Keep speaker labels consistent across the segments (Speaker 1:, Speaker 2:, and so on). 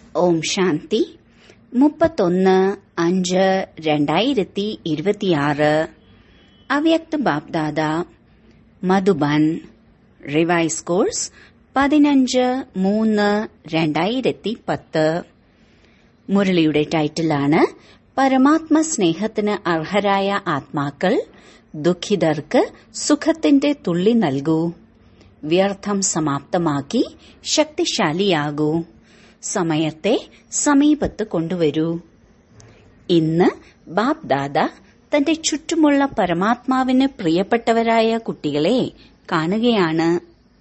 Speaker 1: ഓം ശാന്തി മുപ്പത്തൊന്ന് അഞ്ച് രണ്ടായിരത്തി ഇരുപത്തിയാറ് അവ്യക്ത ബാപ്ദാദ മധുബൻ റിവൈസ് കോഴ്സ് പതിനഞ്ച് മൂന്ന് രണ്ടായിരത്തി പത്ത് മുരളിയുടെ ടൈറ്റിലാണ് പരമാത്മ സ്നേഹത്തിന് അർഹരായ ആത്മാക്കൾ ദുഃഖിതർക്ക് സുഖത്തിന്റെ തുള്ളി നൽകൂ വ്യർത്ഥം സമാപ്തമാക്കി ശക്തിശാലിയാകൂ സമയത്തെ സമീപത്ത് കൊണ്ടുവരൂ ഇന്ന് ബാപ് ദാദ തന്റെ ചുറ്റുമുള്ള പരമാത്മാവിന് പ്രിയപ്പെട്ടവരായ കുട്ടികളെ കാണുകയാണ്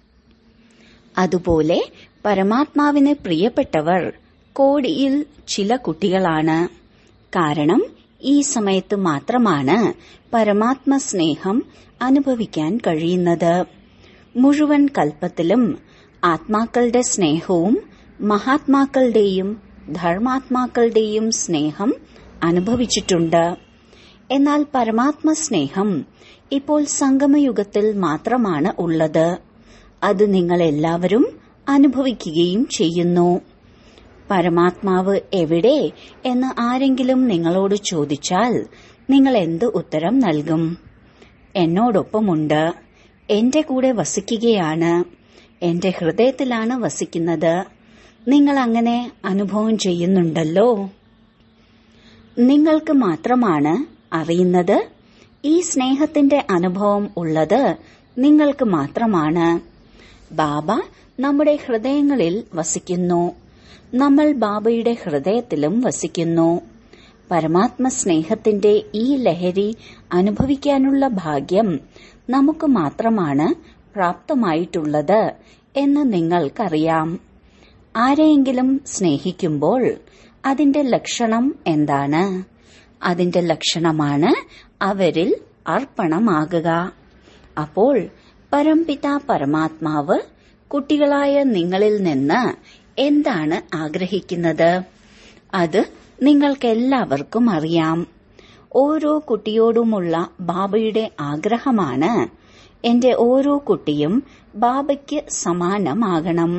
Speaker 1: അതുപോലെ പരമാത്മാവിന് പ്രിയപ്പെട്ടവർ കോടിയിൽ ചില കുട്ടികളാണ് കാരണം ഈ സമയത്ത് മാത്രമാണ് പരമാത്മ സ്നേഹം അനുഭവിക്കാൻ കഴിയുന്നത് മുഴുവൻ കൽപ്പത്തിലും ആത്മാക്കളുടെ സ്നേഹവും മഹാത്മാക്കളുടെയും ധർമാത്മാക്കളുടെയും സ്നേഹം അനുഭവിച്ചിട്ടുണ്ട് എന്നാൽ പരമാത്മ സ്നേഹം ഇപ്പോൾ സംഗമയുഗത്തിൽ മാത്രമാണ് ഉള്ളത് അത് നിങ്ങൾ എല്ലാവരും അനുഭവിക്കുകയും ചെയ്യുന്നു പരമാത്മാവ് എവിടെ എന്ന് ആരെങ്കിലും നിങ്ങളോട് ചോദിച്ചാൽ നിങ്ങൾ എന്ത് ഉത്തരം നൽകും എന്നോടൊപ്പമുണ്ട് എന്റെ കൂടെ വസിക്കുകയാണ് എന്റെ ഹൃദയത്തിലാണ് വസിക്കുന്നത് നിങ്ങൾ അങ്ങനെ അനുഭവം ചെയ്യുന്നുണ്ടല്ലോ നിങ്ങൾക്ക് മാത്രമാണ് അറിയുന്നത് ഈ സ്നേഹത്തിന്റെ അനുഭവം ഉള്ളത് നിങ്ങൾക്ക് മാത്രമാണ് ബാബ നമ്മുടെ ഹൃദയങ്ങളിൽ വസിക്കുന്നു നമ്മൾ ബാബയുടെ ഹൃദയത്തിലും വസിക്കുന്നു പരമാത്മ സ്നേഹത്തിന്റെ ഈ ലഹരി അനുഭവിക്കാനുള്ള ഭാഗ്യം നമുക്ക് മാത്രമാണ് പ്രാപ്തമായിട്ടുള്ളത് എന്ന് നിങ്ങൾക്കറിയാം ആരെയെങ്കിലും സ്നേഹിക്കുമ്പോൾ അതിന്റെ ലക്ഷണം എന്താണ് അതിന്റെ ലക്ഷണമാണ് അവരിൽ അർപ്പണമാകുക അപ്പോൾ പരംപിത പരമാത്മാവ് കുട്ടികളായ നിങ്ങളിൽ നിന്ന് എന്താണ് ആഗ്രഹിക്കുന്നത് അത് നിങ്ങൾക്കെല്ലാവർക്കും അറിയാം ഓരോ കുട്ടിയോടുമുള്ള ബാബയുടെ ആഗ്രഹമാണ് എന്റെ ഓരോ കുട്ടിയും ബാബയ്ക്ക് സമാനമാകണം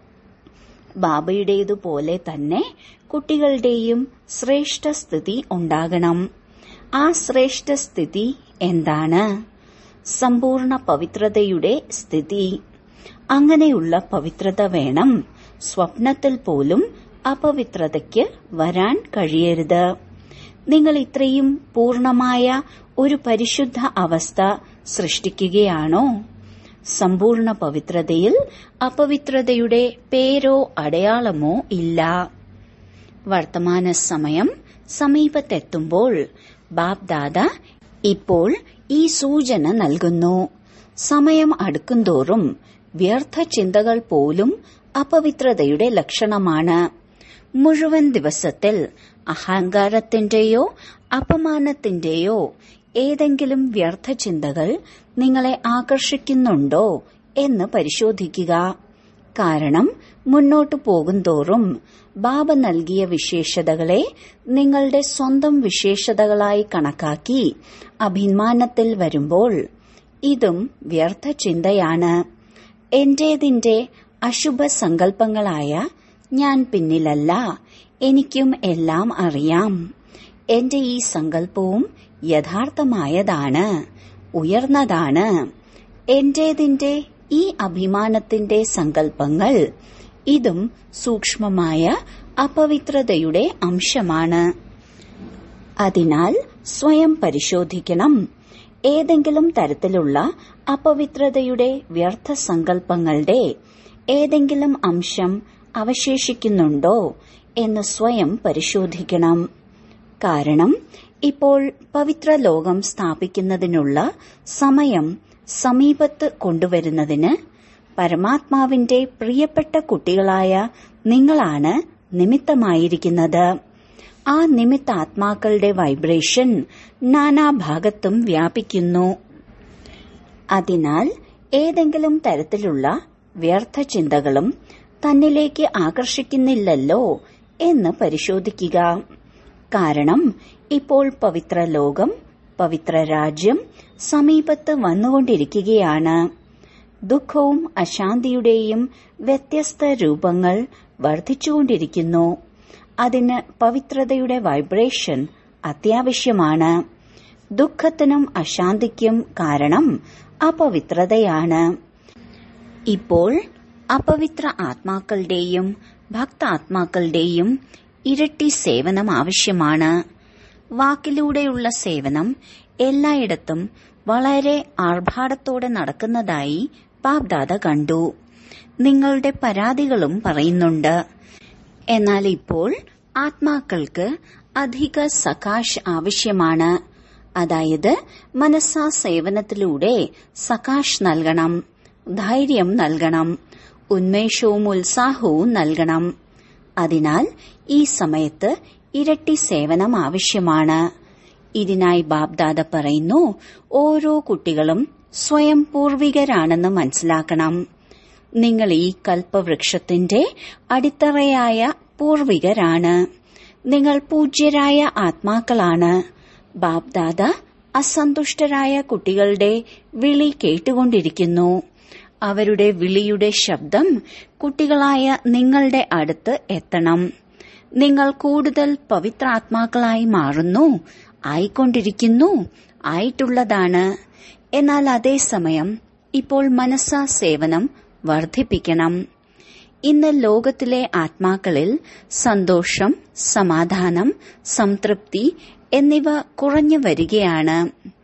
Speaker 1: ബാബയുടേതുപോലെ തന്നെ കുട്ടികളുടെയും ശ്രേഷ്ഠ സ്ഥിതി ഉണ്ടാകണം ആ ശ്രേഷ്ഠ സ്ഥിതി എന്താണ് സമ്പൂർണ്ണ പവിത്രതയുടെ സ്ഥിതി അങ്ങനെയുള്ള പവിത്രത വേണം സ്വപ്നത്തിൽ പോലും അപവിത്രതയ്ക്ക് വരാൻ കഴിയരുത് നിങ്ങൾ ഇത്രയും പൂർണമായ ഒരു പരിശുദ്ധ അവസ്ഥ സൃഷ്ടിക്കുകയാണോ സമ്പൂർണ്ണ പവിത്രതയിൽ അപവിത്രതയുടെ പേരോ അടയാളമോ ഇല്ല വർത്തമാന സമയം സമീപത്തെത്തുമ്പോൾ ബാബ് ദാദ ഇപ്പോൾ ഈ സൂചന നൽകുന്നു സമയം അടുക്കുംതോറും വ്യർത്ഥ ചിന്തകൾ പോലും അപവിത്രതയുടെ ലക്ഷണമാണ് മുഴുവൻ ദിവസത്തിൽ അഹങ്കാരത്തിന്റെയോ അപമാനത്തിന്റെയോ ഏതെങ്കിലും വ്യർത്ഥ ചിന്തകൾ നിങ്ങളെ ആകർഷിക്കുന്നുണ്ടോ എന്ന് പരിശോധിക്കുക കാരണം മുന്നോട്ടു പോകുന്തോറും ബാബ നൽകിയ വിശേഷതകളെ നിങ്ങളുടെ സ്വന്തം വിശേഷതകളായി കണക്കാക്കി അഭിമാനത്തിൽ വരുമ്പോൾ ഇതും വ്യർത്ഥ ചിന്തയാണ് എന്റേതിന്റെ അശുഭ സങ്കല്പങ്ങളായ ഞാൻ പിന്നിലല്ല എനിക്കും എല്ലാം അറിയാം എന്റെ ഈ സങ്കല്പവും യഥാർത്ഥമായതാണ് ഉയർന്നതാണ് എന്റേതിന്റെ ഈ അഭിമാനത്തിന്റെ സങ്കല്പങ്ങൾ ഇതും സൂക്ഷ്മമായ അപവിത്രതയുടെ അംശമാണ് അതിനാൽ സ്വയം പരിശോധിക്കണം ഏതെങ്കിലും തരത്തിലുള്ള അപവിത്രതയുടെ വ്യർത്ഥ സങ്കല്പങ്ങളുടെ ഏതെങ്കിലും അംശം അവശേഷിക്കുന്നുണ്ടോ എന്ന് സ്വയം പരിശോധിക്കണം കാരണം ഇപ്പോൾ പവിത്ര ലോകം സ്ഥാപിക്കുന്നതിനുള്ള സമയം സമീപത്ത് കൊണ്ടുവരുന്നതിന് പരമാത്മാവിന്റെ പ്രിയപ്പെട്ട കുട്ടികളായ നിങ്ങളാണ് നിമിത്തമായിരിക്കുന്നത് ആ നിമിത്താത്മാക്കളുടെ വൈബ്രേഷൻ നാനാഭാഗത്തും വ്യാപിക്കുന്നു അതിനാൽ ഏതെങ്കിലും തരത്തിലുള്ള വ്യർത്ഥ ചിന്തകളും തന്നിലേക്ക് ആകർഷിക്കുന്നില്ലല്ലോ എന്ന് പരിശോധിക്കുക കാരണം ഇപ്പോൾ പവിത്ര ലോകം പവിത്ര രാജ്യം സമീപത്ത് വന്നുകൊണ്ടിരിക്കുകയാണ് ദുഃഖവും അശാന്തിയുടെയും വ്യത്യസ്ത രൂപങ്ങൾ വർദ്ധിച്ചുകൊണ്ടിരിക്കുന്നു അതിന് പവിത്രതയുടെ വൈബ്രേഷൻ അത്യാവശ്യമാണ് ദുഃഖത്തിനും അശാന്തിക്കും കാരണം അപവിത്രതയാണ് ഇപ്പോൾ അപവിത്ര ആത്മാക്കളുടെയും ഭക്താത്മാക്കളുടെയും ഇരട്ടി സേവനം ആവശ്യമാണ് വാക്കിലൂടെയുള്ള സേവനം എല്ലായിടത്തും വളരെ ആർഭാടത്തോടെ നടക്കുന്നതായി ബാബ്ദാദ കണ്ടു നിങ്ങളുടെ പരാതികളും പറയുന്നുണ്ട് എന്നാൽ ഇപ്പോൾ ആത്മാക്കൾക്ക് അധിക സകാശ് ആവശ്യമാണ് അതായത് മനസ്സാ സേവനത്തിലൂടെ സകാശ് നൽകണം ധൈര്യം നൽകണം ഉന്മേഷവും ഉത്സാഹവും നൽകണം അതിനാൽ ഈ സമയത്ത് ഇരട്ടി സേവനം ആവശ്യമാണ് ഇതിനായി ബാബ്ദാദ പറയുന്നു ഓരോ കുട്ടികളും സ്വയം പൂർവികരാണെന്ന് മനസ്സിലാക്കണം നിങ്ങൾ ഈ കൽപ്പവൃക്ഷത്തിന്റെ അടിത്തറയായ പൂർവികരാണ് നിങ്ങൾ പൂജ്യരായ ആത്മാക്കളാണ് ബാബ്ദാദ അസന്തുഷ്ടരായ കുട്ടികളുടെ വിളി കേട്ടുകൊണ്ടിരിക്കുന്നു അവരുടെ വിളിയുടെ ശബ്ദം കുട്ടികളായ നിങ്ങളുടെ അടുത്ത് എത്തണം നിങ്ങൾ കൂടുതൽ പവിത്രാത്മാക്കളായി മാറുന്നു ആയിക്കൊണ്ടിരിക്കുന്നു ആയിട്ടുള്ളതാണ് എന്നാൽ അതേസമയം ഇപ്പോൾ മനസ്സാ സേവനം വർദ്ധിപ്പിക്കണം ഇന്ന് ലോകത്തിലെ ആത്മാക്കളിൽ സന്തോഷം സമാധാനം സംതൃപ്തി എന്നിവ കുറഞ്ഞു വരികയാണ്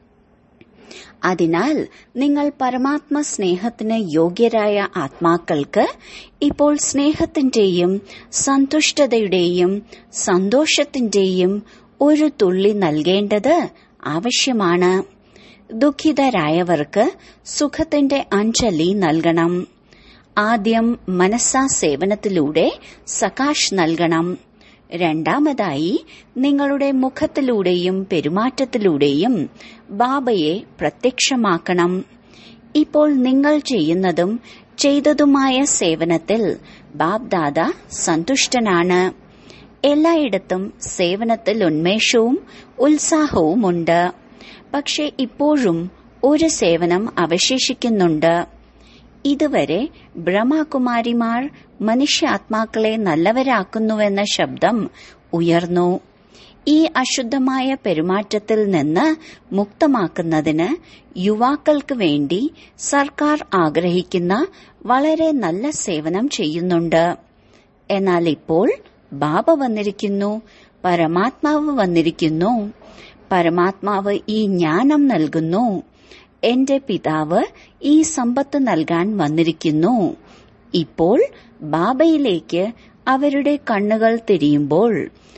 Speaker 1: അതിനാൽ നിങ്ങൾ പരമാത്മ സ്നേഹത്തിന് യോഗ്യരായ ആത്മാക്കൾക്ക് ഇപ്പോൾ സ്നേഹത്തിന്റെയും സന്തുഷ്ടതയുടെയും സന്തോഷത്തിന്റെയും ഒരു തുള്ളി നൽകേണ്ടത് ആവശ്യമാണ് ദുഃഖിതരായവർക്ക് സുഖത്തിന്റെ അഞ്ജലി നൽകണം ആദ്യം മനസ്സാ സേവനത്തിലൂടെ സകാശ് നൽകണം രണ്ടാമതായി നിങ്ങളുടെ മുഖത്തിലൂടെയും പെരുമാറ്റത്തിലൂടെയും ബാബയെ പ്രത്യക്ഷമാക്കണം ഇപ്പോൾ നിങ്ങൾ ചെയ്യുന്നതും ചെയ്തതുമായ സേവനത്തിൽ ബാബ്ദാദ സന്തുഷ്ടനാണ് എല്ലായിടത്തും സേവനത്തിൽ ഉന്മേഷവും ഉത്സാഹവുമുണ്ട് പക്ഷെ ഇപ്പോഴും ഒരു സേവനം അവശേഷിക്കുന്നുണ്ട് ഇതുവരെ ബ്രഹ്മകുമാരിമാർ മനുഷ്യാത്മാക്കളെ നല്ലവരാക്കുന്നുവെന്ന ശബ്ദം ഉയർന്നു ഈ അശുദ്ധമായ പെരുമാറ്റത്തിൽ നിന്ന് മുക്തമാക്കുന്നതിന് യുവാക്കൾക്ക് വേണ്ടി സർക്കാർ ആഗ്രഹിക്കുന്ന വളരെ നല്ല സേവനം ചെയ്യുന്നുണ്ട് എന്നാൽ ഇപ്പോൾ ബാബ വന്നിരിക്കുന്നു പരമാത്മാവ് വന്നിരിക്കുന്നു പരമാത്മാവ് ഈ ജ്ഞാനം നൽകുന്നു എന്റെ പിതാവ് ഈ സമ്പത്ത് നൽകാൻ വന്നിരിക്കുന്നു ഇപ്പോൾ ബാബയിലേക്ക് അവരുടെ കണ്ണുകൾ തിരിയുമ്പോൾ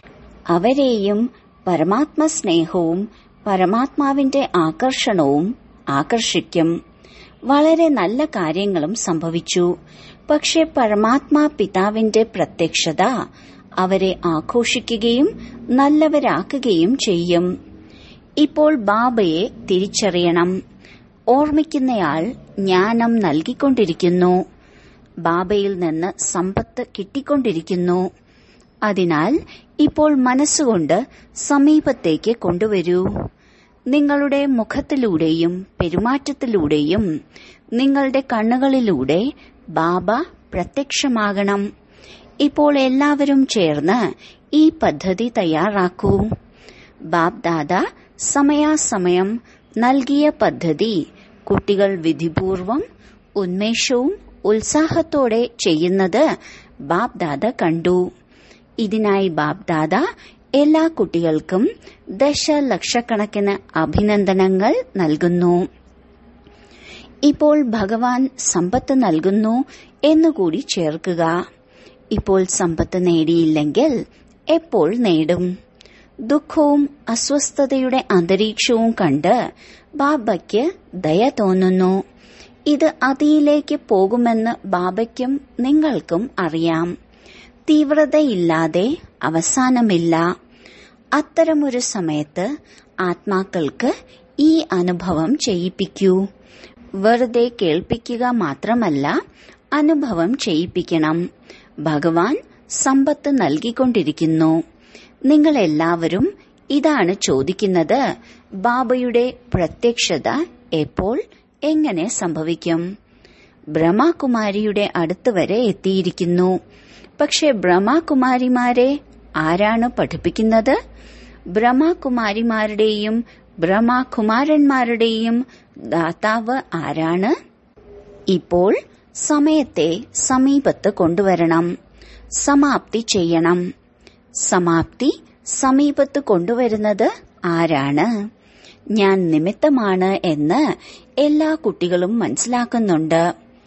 Speaker 1: അവരെയും പരമാത്മ സ്നേഹവും പരമാത്മാവിന്റെ ആകർഷണവും ആകർഷിക്കും വളരെ നല്ല കാര്യങ്ങളും സംഭവിച്ചു പക്ഷെ പരമാത്മാ പിതാവിന്റെ പ്രത്യക്ഷത അവരെ ആഘോഷിക്കുകയും നല്ലവരാക്കുകയും ചെയ്യും ഇപ്പോൾ ബാബയെ തിരിച്ചറിയണം ഓർമ്മിക്കുന്നയാൾ ജ്ഞാനം നൽകിക്കൊണ്ടിരിക്കുന്നു ബാബയിൽ നിന്ന് സമ്പത്ത് കിട്ടിക്കൊണ്ടിരിക്കുന്നു അതിനാൽ ഇപ്പോൾ മനസ്സുകൊണ്ട് സമീപത്തേക്ക് കൊണ്ടുവരൂ നിങ്ങളുടെ മുഖത്തിലൂടെയും പെരുമാറ്റത്തിലൂടെയും നിങ്ങളുടെ കണ്ണുകളിലൂടെ ബാബ പ്രത്യക്ഷമാകണം ഇപ്പോൾ എല്ലാവരും ചേർന്ന് ഈ പദ്ധതി തയ്യാറാക്കൂ ബാബ്ദാദ സമയാസമയം നൽകിയ പദ്ധതി കുട്ടികൾ വിധിപൂർവം ഉന്മേഷവും ഉത്സാഹത്തോടെ ചെയ്യുന്നത് ബാബ്ദാദ കണ്ടു ഇതിനായി ബാബ്ദാദ എല്ലാ കുട്ടികൾക്കും ദശലക്ഷക്കണക്കിന് അഭിനന്ദനങ്ങൾ നൽകുന്നു ഇപ്പോൾ ഭഗവാൻ സമ്പത്ത് നൽകുന്നു എന്നുകൂടി ചേർക്കുക ഇപ്പോൾ സമ്പത്ത് നേടിയില്ലെങ്കിൽ എപ്പോൾ നേടും ദുഃഖവും അസ്വസ്ഥതയുടെ അന്തരീക്ഷവും കണ്ട് ബാബയ്ക്ക് ദയ തോന്നുന്നു ഇത് അതിയിലേക്ക് പോകുമെന്ന് ബാബയ്ക്കും നിങ്ങൾക്കും അറിയാം തീവ്രതയില്ലാതെ അവസാനമില്ല അത്തരമൊരു സമയത്ത് ആത്മാക്കൾക്ക് ഈ അനുഭവം ചെയ്യിപ്പിക്കൂ വെറുതെ കേൾപ്പിക്കുക മാത്രമല്ല അനുഭവം ചെയ്യിപ്പിക്കണം ഭഗവാൻ സമ്പത്ത് നൽകിക്കൊണ്ടിരിക്കുന്നു നിങ്ങൾ എല്ലാവരും ഇതാണ് ചോദിക്കുന്നത് ബാബയുടെ പ്രത്യക്ഷത എപ്പോൾ എങ്ങനെ സംഭവിക്കും ബ്രഹ്മകുമാരിയുടെ അടുത്ത് വരെ എത്തിയിരിക്കുന്നു പക്ഷെ ബ്രഹ്മകുമാരിമാരെ ആരാണ് പഠിപ്പിക്കുന്നത് ബ്രഹ്മകുമാരിമാരുടെയും ബ്രഹ്മകുമാരന്മാരുടെയും ദാതാവ് ആരാണ് ഇപ്പോൾ സമയത്തെ സമീപത്ത് കൊണ്ടുവരണം സമാപ്തി ചെയ്യണം സമാപ്തി സമീപത്ത് കൊണ്ടുവരുന്നത് ആരാണ് ഞാൻ നിമിത്തമാണ് എന്ന് എല്ലാ കുട്ടികളും മനസ്സിലാക്കുന്നുണ്ട്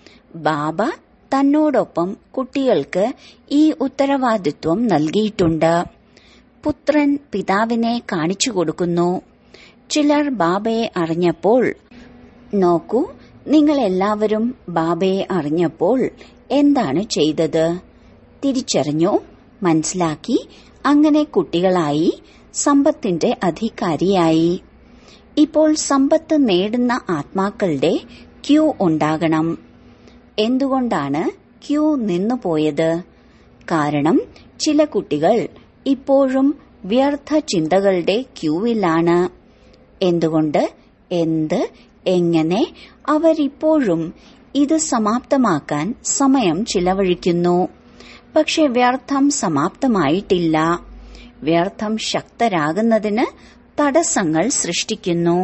Speaker 1: ബാബ തന്നോടൊപ്പം കുട്ടികൾക്ക് ഈ ഉത്തരവാദിത്വം നൽകിയിട്ടുണ്ട് പുത്രൻ പിതാവിനെ കാണിച്ചു കൊടുക്കുന്നു ചിലർ ബാബയെ അറിഞ്ഞപ്പോൾ നോക്കൂ നിങ്ങൾ എല്ലാവരും ബാബയെ അറിഞ്ഞപ്പോൾ എന്താണ് ചെയ്തത് തിരിച്ചറിഞ്ഞു മനസ്സിലാക്കി അങ്ങനെ കുട്ടികളായി സമ്പത്തിന്റെ അധികാരിയായി ഇപ്പോൾ സമ്പത്ത് നേടുന്ന ആത്മാക്കളുടെ ക്യൂ ഉണ്ടാകണം എന്തുകൊണ്ടാണ് ക്യൂ നിന്നുപോയത് കാരണം ചില കുട്ടികൾ ഇപ്പോഴും വ്യർത്ഥ ചിന്തകളുടെ ക്യൂവിലാണ് എന്തുകൊണ്ട് എന്ത് എങ്ങനെ അവരിപ്പോഴും ഇത് സമാപ്തമാക്കാൻ സമയം ചിലവഴിക്കുന്നു പക്ഷെ വ്യർത്ഥം സമാപ്തമായിട്ടില്ല വ്യർത്ഥം ശക്തരാകുന്നതിന് തടസ്സങ്ങൾ സൃഷ്ടിക്കുന്നു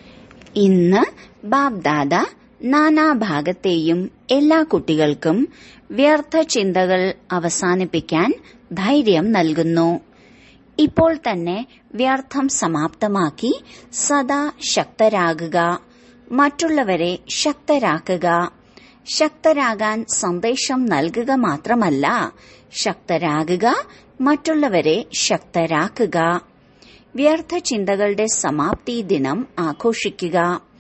Speaker 1: ഇന്ന് ബാബ്ദാദ നാനാഭാഗത്തെയും എല്ലാ കുട്ടികൾക്കും വ്യർത്ഥ ചിന്തകൾ അവസാനിപ്പിക്കാൻ ധൈര്യം നൽകുന്നു ഇപ്പോൾ തന്നെ വ്യർത്ഥം സമാപ്തമാക്കി സദാ ശക്തരാകുക മറ്റുള്ളവരെ ശക്തരാക്കുക ശക്തരാകാൻ സന്ദേശം നൽകുക മാത്രമല്ല ശക്തരാകുക മറ്റുള്ളവരെ ശക്തരാക്കുക വ്യർത്ഥ ചിന്തകളുടെ സമാപ്തി ദിനം ആഘോഷിക്കുക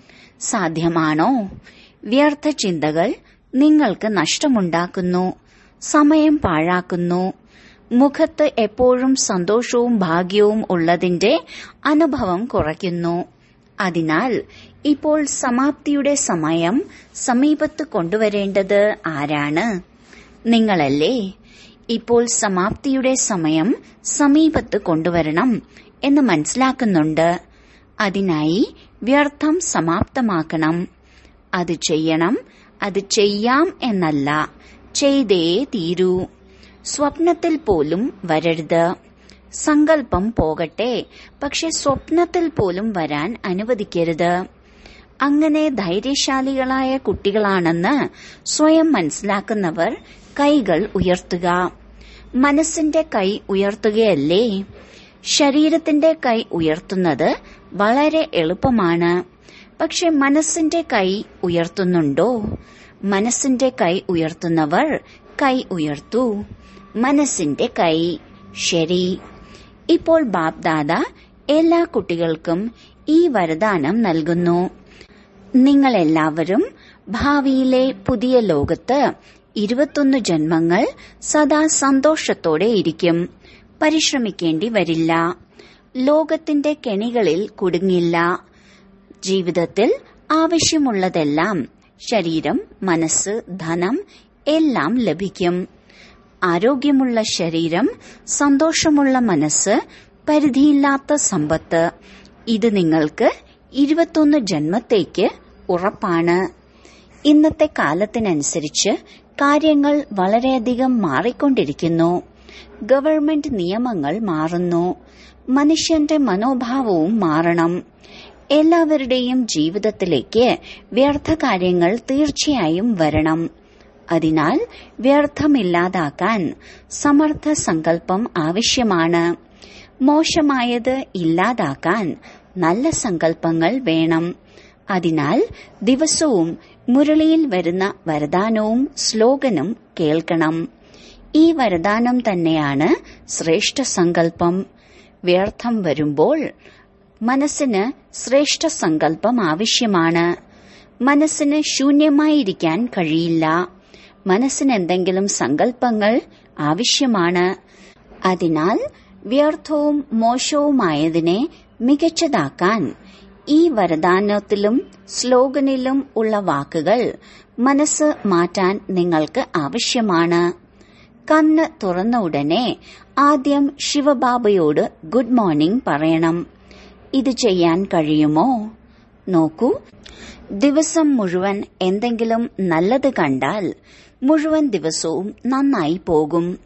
Speaker 1: സാധ്യമാണോ വ്യർത്ഥ ചിന്തകൾ നിങ്ങൾക്ക് നഷ്ടമുണ്ടാക്കുന്നു സമയം പാഴാക്കുന്നു മുഖത്ത് എപ്പോഴും സന്തോഷവും ഭാഗ്യവും ഉള്ളതിന്റെ അനുഭവം കുറയ്ക്കുന്നു അതിനാൽ ഇപ്പോൾ സമാപ്തിയുടെ സമയം സമീപത്ത് കൊണ്ടുവരേണ്ടത് ആരാണ് നിങ്ങളല്ലേ ഇപ്പോൾ സമാപ്തിയുടെ സമയം സമീപത്ത് കൊണ്ടുവരണം എന്ന് മനസ്സിലാക്കുന്നുണ്ട് അതിനായി വ്യർത്ഥം സമാപ്തമാക്കണം അത് ചെയ്യണം അത് ചെയ്യാം എന്നല്ല ചെയ്തേ തീരൂ സ്വപ്നത്തിൽ പോലും വരരുത് സങ്കല്പം പോകട്ടെ പക്ഷെ സ്വപ്നത്തിൽ പോലും വരാൻ അനുവദിക്കരുത് അങ്ങനെ ധൈര്യശാലികളായ കുട്ടികളാണെന്ന് സ്വയം മനസ്സിലാക്കുന്നവർ കൈകൾ ഉയർത്തുക മനസ്സിന്റെ കൈ ഉയർത്തുകയല്ലേ ശരീരത്തിന്റെ കൈ ഉയർത്തുന്നത് വളരെ എളുപ്പമാണ് പക്ഷെ മനസ്സിന്റെ കൈ ഉയർത്തുന്നുണ്ടോ മനസ്സിന്റെ കൈ ഉയർത്തുന്നവർ കൈ ഉയർത്തൂ മനസ്സിന്റെ കൈ ശരി ഇപ്പോൾ ബാപ്ദാദ എല്ലാ കുട്ടികൾക്കും ഈ വരദാനം നൽകുന്നു നിങ്ങളെല്ലാവരും ഭാവിയിലെ പുതിയ ലോകത്ത് ഇരുപത്തൊന്ന് ജന്മങ്ങൾ സദാ സന്തോഷത്തോടെ ഇരിക്കും പരിശ്രമിക്കേണ്ടി വരില്ല ലോകത്തിന്റെ കെണികളിൽ കുടുങ്ങില്ല ജീവിതത്തിൽ ആവശ്യമുള്ളതെല്ലാം ശരീരം മനസ്സ് ധനം എല്ലാം ലഭിക്കും ആരോഗ്യമുള്ള ശരീരം സന്തോഷമുള്ള മനസ്സ് പരിധിയില്ലാത്ത സമ്പത്ത് ഇത് നിങ്ങൾക്ക് ഇരുപത്തൊന്ന് ജന്മത്തേക്ക് ഉറപ്പാണ് ഇന്നത്തെ കാലത്തിനനുസരിച്ച് കാര്യങ്ങൾ വളരെയധികം മാറിക്കൊണ്ടിരിക്കുന്നു ഗവൺമെന്റ് നിയമങ്ങൾ മാറുന്നു മനുഷ്യന്റെ മനോഭാവവും മാറണം എല്ലാവരുടെയും ജീവിതത്തിലേക്ക് വ്യർത്ഥ കാര്യങ്ങൾ തീർച്ചയായും വരണം അതിനാൽ വ്യർത്ഥമില്ലാതാക്കാൻ സമർത്ഥ സങ്കല്പം ആവശ്യമാണ് മോശമായത് ഇല്ലാതാക്കാൻ നല്ല സങ്കല്പങ്ങൾ വേണം അതിനാൽ ദിവസവും മുരളിയിൽ വരുന്ന വരദാനവും സ്ലോഗനും കേൾക്കണം ഈ വരദാനം തന്നെയാണ് ശ്രേഷ്ഠ സങ്കല്പം വ്യർത്ഥം വരുമ്പോൾ മനസ്സിന് ശ്രേഷ്ഠ സങ്കല്പം ആവശ്യമാണ് മനസ്സിന് ശൂന്യമായിരിക്കാൻ കഴിയില്ല മനസ്സിന് എന്തെങ്കിലും സങ്കല്പങ്ങൾ ആവശ്യമാണ് അതിനാൽ വ്യർത്ഥവും മോശവുമായതിനെ മികച്ചതാക്കാൻ ഈ വരദാനത്തിലും സ്ലോഗനിലും ഉള്ള വാക്കുകൾ മനസ്സ് മാറ്റാൻ നിങ്ങൾക്ക് ആവശ്യമാണ് കണ്ണ് തുറന്ന ഉടനെ ആദ്യം ശിവബാബയോട് ഗുഡ് മോർണിംഗ് പറയണം ഇത് ചെയ്യാൻ കഴിയുമോ നോക്കൂ ദിവസം മുഴുവൻ എന്തെങ്കിലും നല്ലത് കണ്ടാൽ മുഴുവൻ ദിവസവും നന്നായി പോകും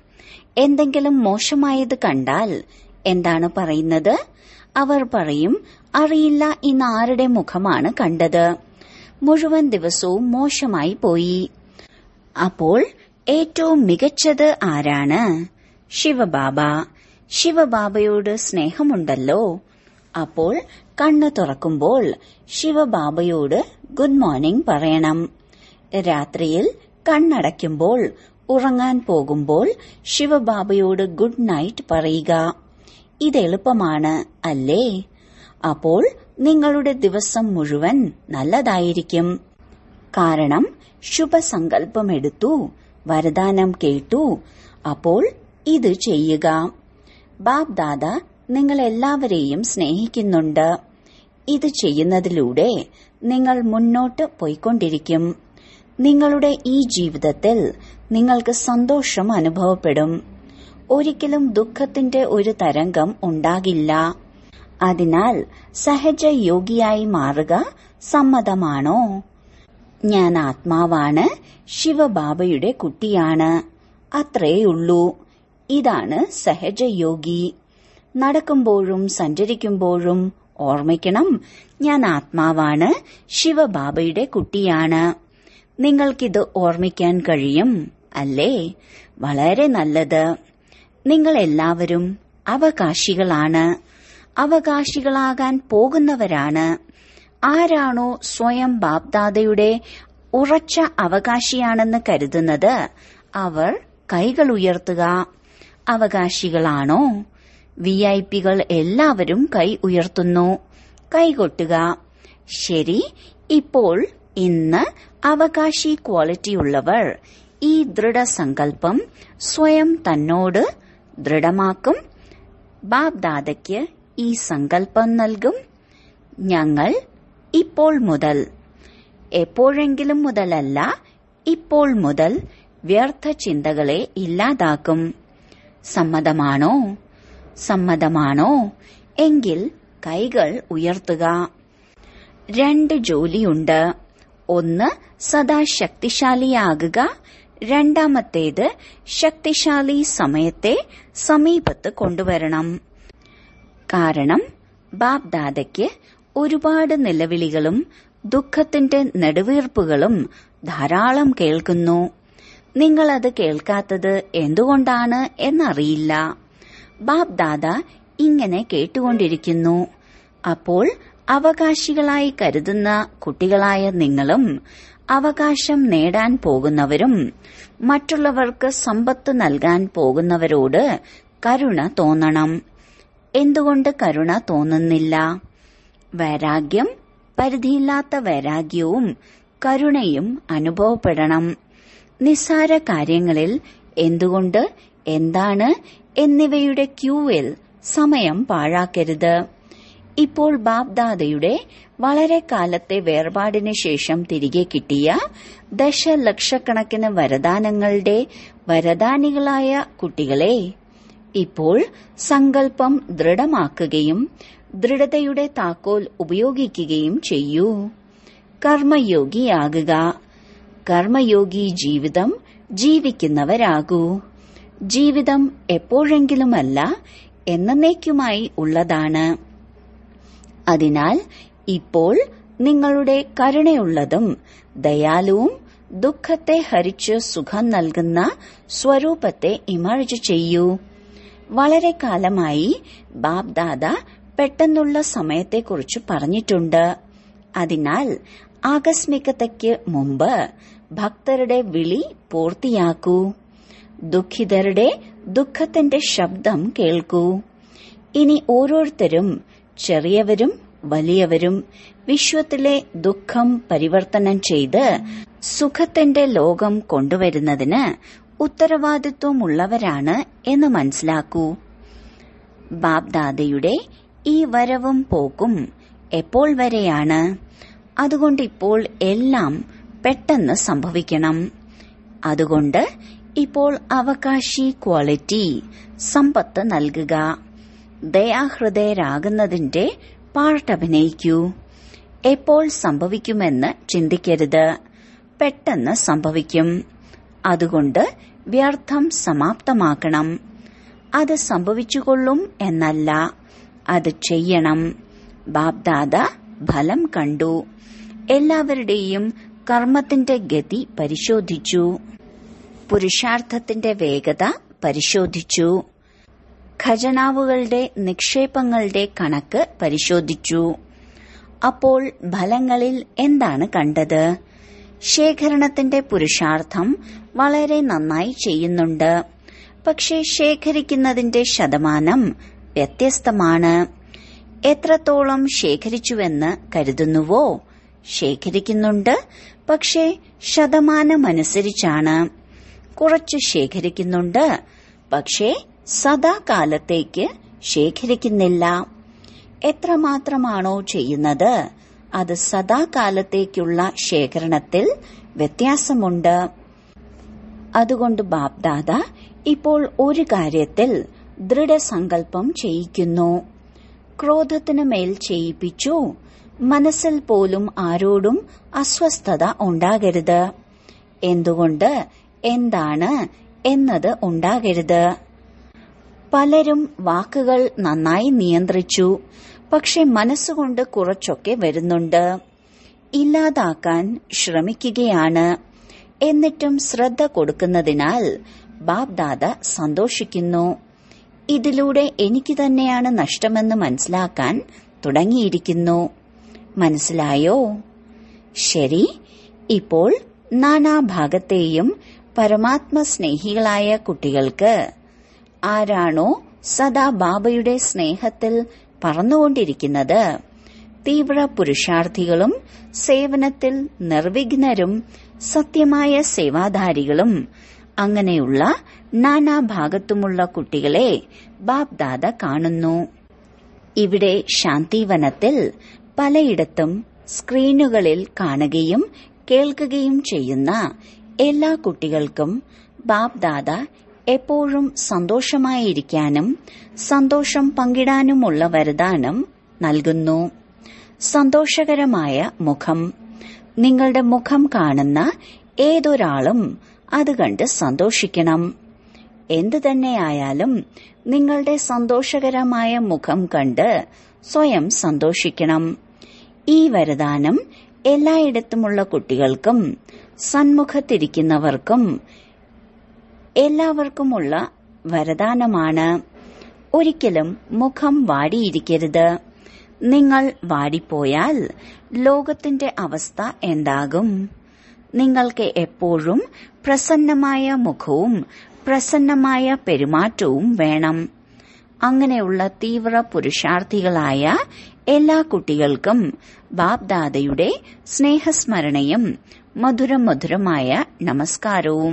Speaker 1: എന്തെങ്കിലും മോശമായത് കണ്ടാൽ എന്താണ് പറയുന്നത് അവർ പറയും അറിയില്ല ഇന്ന് ആരുടെ മുഖമാണ് കണ്ടത് മുഴുവൻ ദിവസവും മോശമായി പോയി അപ്പോൾ ഏറ്റവും മികച്ചത് ആരാണ് ശിവബാബ ശിവബാബയോട് സ്നേഹമുണ്ടല്ലോ അപ്പോൾ കണ്ണ് തുറക്കുമ്പോൾ ശിവബാബയോട് ഗുഡ് മോർണിംഗ് പറയണം രാത്രിയിൽ കണ്ണടയ്ക്കുമ്പോൾ ഉറങ്ങാൻ പോകുമ്പോൾ ശിവബാബയോട് ഗുഡ് നൈറ്റ് പറയുക ഇത് എളുപ്പമാണ് അല്ലേ അപ്പോൾ നിങ്ങളുടെ ദിവസം മുഴുവൻ നല്ലതായിരിക്കും കാരണം ശുഭസങ്കല്പമെടുത്തു വരദാനം കേട്ടു അപ്പോൾ ഇത് ചെയ്യുക ബാബ് ദാദ നിങ്ങൾ എല്ലാവരെയും സ്നേഹിക്കുന്നുണ്ട് ഇത് ചെയ്യുന്നതിലൂടെ നിങ്ങൾ മുന്നോട്ട് പോയിക്കൊണ്ടിരിക്കും നിങ്ങളുടെ ഈ ജീവിതത്തിൽ നിങ്ങൾക്ക് സന്തോഷം അനുഭവപ്പെടും ഒരിക്കലും ദുഃഖത്തിന്റെ ഒരു തരംഗം ഉണ്ടാകില്ല അതിനാൽ സഹജ യോഗിയായി മാറുക സമ്മതമാണോ ഞാൻ ആത്മാവാണ് ശിവബാബയുടെ കുട്ടിയാണ് അത്രേയുള്ളൂ ഇതാണ് സഹജയോഗി നടക്കുമ്പോഴും സഞ്ചരിക്കുമ്പോഴും ഓർമ്മിക്കണം ഞാൻ ആത്മാവാണ് ശിവബാബയുടെ കുട്ടിയാണ് നിങ്ങൾക്കിത് ഓർമ്മിക്കാൻ കഴിയും അല്ലേ വളരെ നല്ലത് നിങ്ങൾ എല്ലാവരും അവകാശികളാണ് അവകാശികളാകാൻ പോകുന്നവരാണ് ആരാണോ സ്വയം ബാപ്ദാദയുടെ ഉറച്ച അവകാശിയാണെന്ന് കരുതുന്നത് അവർ കൈകൾ ഉയർത്തുക അവകാശികളാണോ വി ഐ പികൾ എല്ലാവരും കൈ ഉയർത്തുന്നു കൈകൊട്ടുക ശരി ഇപ്പോൾ ഇന്ന് അവകാശി ക്വാളിറ്റിയുള്ളവർ ഈ ദൃഢസങ്കല്പം സ്വയം തന്നോട് ദൃഢമാക്കും ബാബ് ദാദയ്ക്ക് ഈ സങ്കല്പം നൽകും ഞങ്ങൾ ഇപ്പോൾ മുതൽ എപ്പോഴെങ്കിലും മുതലല്ല ഇപ്പോൾ മുതൽ വ്യർത്ഥ ചിന്തകളെ ഇല്ലാതാക്കും സമ്മതമാണോ സമ്മതമാണോ എങ്കിൽ കൈകൾ ഉയർത്തുക രണ്ട് ജോലിയുണ്ട് ഒന്ന് സദാ ശക്തിശാലിയാകുക രണ്ടാമത്തേത് ശക്തിശാലി സമയത്തെ സമീപത്ത് കൊണ്ടുവരണം കാരണം ബാബ് ദാദയ്ക്ക് ഒരുപാട് നിലവിളികളും ദുഃഖത്തിന്റെ നെടുവീർപ്പുകളും ധാരാളം കേൾക്കുന്നു നിങ്ങളത് കേൾക്കാത്തത് എന്തുകൊണ്ടാണ് എന്നറിയില്ല ബാബ് ദാദ ഇങ്ങനെ കേട്ടുകൊണ്ടിരിക്കുന്നു അപ്പോൾ അവകാശികളായി കരുതുന്ന കുട്ടികളായ നിങ്ങളും അവകാശം നേടാൻ പോകുന്നവരും മറ്റുള്ളവർക്ക് സമ്പത്ത് നൽകാൻ പോകുന്നവരോട് കരുണ തോന്നണം എന്തുകൊണ്ട് കരുണ തോന്നുന്നില്ല വൈരാഗ്യം പരിധിയില്ലാത്ത വൈരാഗ്യവും കരുണയും അനുഭവപ്പെടണം നിസ്സാര കാര്യങ്ങളിൽ എന്തുകൊണ്ട് എന്താണ് എന്നിവയുടെ ക്യൂവിൽ സമയം പാഴാക്കരുത് ഇപ്പോൾ ബാബ്ദാദയുടെ വളരെ കാലത്തെ വേർപാടിന് ശേഷം തിരികെ കിട്ടിയ ദശലക്ഷക്കണക്കിന് വരദാനങ്ങളുടെ വരദാനികളായ കുട്ടികളെ ഇപ്പോൾ സങ്കല്പം ദൃഢമാക്കുകയും ദൃഢതയുടെ താക്കോൽ ഉപയോഗിക്കുകയും ചെയ്യൂ കർമ്മയോഗിയാകുക കർമ്മയോഗി ജീവിതം ജീവിക്കുന്നവരാകൂ ജീവിതം എപ്പോഴെങ്കിലുമല്ല എന്നേക്കുമായി ഉള്ളതാണ് അതിനാൽ ഇപ്പോൾ നിങ്ങളുടെ കരുണയുള്ളതും ദയാലുവും ദുഃഖത്തെ ഹരിച്ച് സുഖം നൽകുന്ന സ്വരൂപത്തെ ഇമർജ് ചെയ്യൂ വളരെ കാലമായി ബാബ് ദാദ പെട്ടെന്നുള്ള സമയത്തെക്കുറിച്ച് പറഞ്ഞിട്ടുണ്ട് അതിനാൽ ആകസ്മികതയ്ക്ക് മുമ്പ് ഭക്തരുടെ വിളി പൂർത്തിയാക്കൂ ദുഃഖിതരുടെ ദുഃഖത്തിന്റെ ശബ്ദം കേൾക്കൂ ഇനി ഓരോരുത്തരും ചെറിയവരും വലിയവരും വിശ്വത്തിലെ ദുഃഖം പരിവർത്തനം ചെയ്ത് സുഖത്തിന്റെ ലോകം കൊണ്ടുവരുന്നതിന് ഉത്തരവാദിത്വമുള്ളവരാണ് എന്ന് മനസ്സിലാക്കൂ ബാബ്ദാദയുടെ ഈ വരവും പോക്കും എപ്പോൾ വരെയാണ് അതുകൊണ്ട് ഇപ്പോൾ എല്ലാം പെട്ടെന്ന് സംഭവിക്കണം അതുകൊണ്ട് ഇപ്പോൾ അവകാശി ക്വാളിറ്റി സമ്പത്ത് നൽകുക ദയാഹൃദയരാകുന്നതിന്റെ പാർട്ട് അഭിനയിക്കൂ എപ്പോൾ സംഭവിക്കുമെന്ന് ചിന്തിക്കരുത് പെട്ടെന്ന് സംഭവിക്കും അതുകൊണ്ട് വ്യർത്ഥം സമാപ്തമാക്കണം അത് സംഭവിച്ചുകൊള്ളും എന്നല്ല അത് ചെയ്യണം ബാബ്ദാദ ഫലം കണ്ടു എല്ലാവരുടെയും കർമ്മത്തിന്റെ ഗതി പരിശോധിച്ചു പുരുഷാർത്ഥത്തിന്റെ വേഗത പരിശോധിച്ചു ഖജനാവുകളുടെ നിക്ഷേപങ്ങളുടെ കണക്ക് പരിശോധിച്ചു അപ്പോൾ ഫലങ്ങളിൽ എന്താണ് കണ്ടത് ശേഖരണത്തിന്റെ പുരുഷാർത്ഥം വളരെ നന്നായി ചെയ്യുന്നുണ്ട് പക്ഷേ ശേഖരിക്കുന്നതിന്റെ ശതമാനം വ്യത്യസ്തമാണ് എത്രത്തോളം ശേഖരിച്ചുവെന്ന് കരുതുന്നുവോ ശേഖരിക്കുന്നുണ്ട് പക്ഷേ ശതമാനമനുസരിച്ചാണ് കുറച്ചു ശേഖരിക്കുന്നുണ്ട് പക്ഷേ സദാകാലത്തേക്ക് ശേഖരിക്കുന്നില്ല എത്രമാത്രമാണോ ചെയ്യുന്നത് അത് സദാകാലത്തേക്കുള്ള ശേഖരണത്തിൽ വ്യത്യാസമുണ്ട് അതുകൊണ്ട് ബാപ്ദാദ ഇപ്പോൾ ഒരു കാര്യത്തിൽ ദൃഢസങ്കല്പം ചെയ്യിക്കുന്നു ക്രോധത്തിന് മേൽ ചെയ്യിപ്പിച്ചു മനസ്സിൽ പോലും ആരോടും അസ്വസ്ഥത ഉണ്ടാകരുത് എന്തുകൊണ്ട് എന്താണ് എന്നത് ഉണ്ടാകരുത് പലരും വാക്കുകൾ നന്നായി നിയന്ത്രിച്ചു പക്ഷെ മനസ്സുകൊണ്ട് കുറച്ചൊക്കെ വരുന്നുണ്ട് ഇല്ലാതാക്കാൻ ശ്രമിക്കുകയാണ് എന്നിട്ടും ശ്രദ്ധ കൊടുക്കുന്നതിനാൽ ബാബ്ദാദ സന്തോഷിക്കുന്നു ഇതിലൂടെ എനിക്ക് തന്നെയാണ് നഷ്ടമെന്ന് മനസ്സിലാക്കാൻ തുടങ്ങിയിരിക്കുന്നു മനസ്സിലായോ ശരി ഇപ്പോൾ നാനാഭാഗത്തെയും പരമാത്മ സ്നേഹികളായ കുട്ടികൾക്ക് ആരാണോ സദാ ബാബയുടെ സ്നേഹത്തിൽ പറന്നുകൊണ്ടിരിക്കുന്നത് തീവ്ര പുരുഷാർത്ഥികളും സേവനത്തിൽ നിർവിഘ്നരും സത്യമായ സേവാധാരികളും അങ്ങനെയുള്ള നാനാഭാഗത്തുമുള്ള കുട്ടികളെ ബാബ്ദാദ കാണുന്നു ഇവിടെ ശാന്തിവനത്തിൽ പലയിടത്തും സ്ക്രീനുകളിൽ കാണുകയും കേൾക്കുകയും ചെയ്യുന്ന എല്ലാ കുട്ടികൾക്കും ബാബ്ദാദ എപ്പോഴും സന്തോഷമായിരിക്കാനും സന്തോഷം പങ്കിടാനുമുള്ള വരദാനം നൽകുന്നു സന്തോഷകരമായ മുഖം നിങ്ങളുടെ മുഖം കാണുന്ന ഏതൊരാളും അത് കണ്ട് സന്തോഷിക്കണം എന്തു തന്നെയായാലും നിങ്ങളുടെ സന്തോഷകരമായ മുഖം കണ്ട് സ്വയം സന്തോഷിക്കണം ഈ വരദാനം എല്ലായിടത്തുമുള്ള കുട്ടികൾക്കും സന്മുഖത്തിരിക്കുന്നവർക്കും എല്ലാവർക്കുമുള്ള വരദാനമാണ് ഒരിക്കലും മുഖം വാടിയിരിക്കരുത് നിങ്ങൾ വാടിപ്പോയാൽ ലോകത്തിന്റെ അവസ്ഥ എന്താകും നിങ്ങൾക്ക് എപ്പോഴും പ്രസന്നമായ മുഖവും പ്രസന്നമായ പെരുമാറ്റവും വേണം അങ്ങനെയുള്ള തീവ്ര പുരുഷാർത്ഥികളായ എല്ലാ കുട്ടികൾക്കും ബാബ്ദാദയുടെ സ്നേഹസ്മരണയും മധുരം മധുരമായ നമസ്കാരവും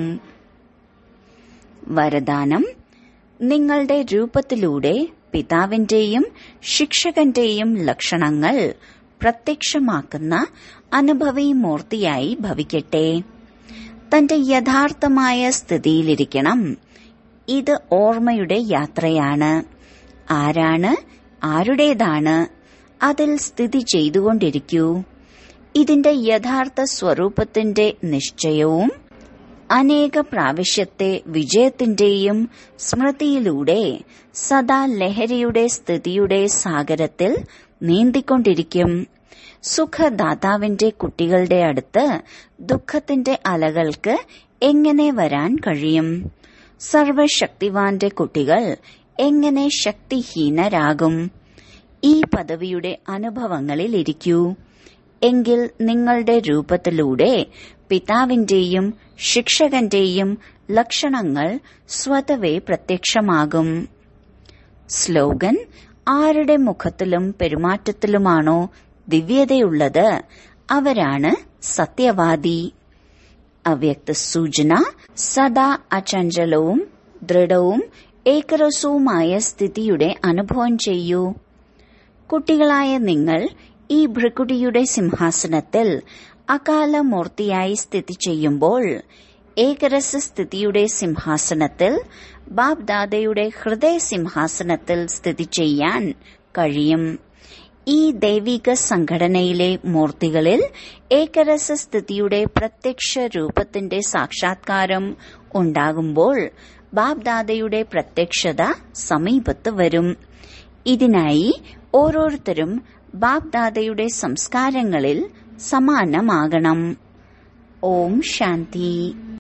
Speaker 1: വരദാനം നിങ്ങളുടെ രൂപത്തിലൂടെ പിതാവിന്റെയും ശിക്ഷകന്റെയും ലക്ഷണങ്ങൾ പ്രത്യക്ഷമാക്കുന്ന അനുഭവി മൂർത്തിയായി ഭവിക്കട്ടെ തന്റെ യഥാർത്ഥമായ സ്ഥിതിയിലിരിക്കണം ഇത് ഓർമ്മയുടെ യാത്രയാണ് ആരാണ് ആരുടേതാണ് അതിൽ സ്ഥിതി ചെയ്തുകൊണ്ടിരിക്കൂ ഇതിന്റെ യഥാർത്ഥ സ്വരൂപത്തിന്റെ നിശ്ചയവും അനേക പ്രാവശ്യത്തെ വിജയത്തിന്റെയും സ്മൃതിയിലൂടെ സദാ ലഹരിയുടെ സ്ഥിതിയുടെ സാഗരത്തിൽ നീന്തിക്കൊണ്ടിരിക്കും സുഖദാതാവിന്റെ കുട്ടികളുടെ അടുത്ത് ദുഃഖത്തിന്റെ അലകൾക്ക് എങ്ങനെ വരാൻ കഴിയും സർവശക്തിവാന്റെ കുട്ടികൾ എങ്ങനെ ശക്തിഹീനരാകും ഈ പദവിയുടെ അനുഭവങ്ങളിൽ ഇരിക്കൂ എങ്കിൽ നിങ്ങളുടെ രൂപത്തിലൂടെ പിതാവിന്റെയും ശിക്ഷകന്റെയും ലക്ഷണങ്ങൾ സ്വതവേ പ്രത്യക്ഷമാകും സ്ലോഗൻ ആരുടെ മുഖത്തിലും പെരുമാറ്റത്തിലുമാണോ ദിവ്യതയുള്ളത് അവരാണ് സത്യവാദി അവ്യക്ത സൂചന സദാ അചഞ്ചലവും ദൃഢവും ഏകരസവുമായ സ്ഥിതിയുടെ അനുഭവം ചെയ്യൂ കുട്ടികളായ നിങ്ങൾ ഈ ഭൃക്കുടിയുടെ സിംഹാസനത്തിൽ അകാലമൂർത്തിയായി സ്ഥിതി ചെയ്യുമ്പോൾ ഏകരസ സ്ഥിതിയുടെ സിംഹാസനത്തിൽ ബാബ്ദാദയുടെ ഹൃദയ സിംഹാസനത്തിൽ സ്ഥിതി ചെയ്യാൻ കഴിയും ഈ ദൈവിക സംഘടനയിലെ മൂർത്തികളിൽ ഏകരസ സ്ഥിതിയുടെ പ്രത്യക്ഷ രൂപത്തിന്റെ സാക്ഷാത്കാരം ഉണ്ടാകുമ്പോൾ ബാബ്ദാദയുടെ പ്രത്യക്ഷത സമീപത്ത് വരും ഇതിനായി ഓരോരുത്തരും ബാബ്ദാദയുടെ സംസ്കാരങ്ങളിൽ സമാനമാകണം ഓം ശാന്തി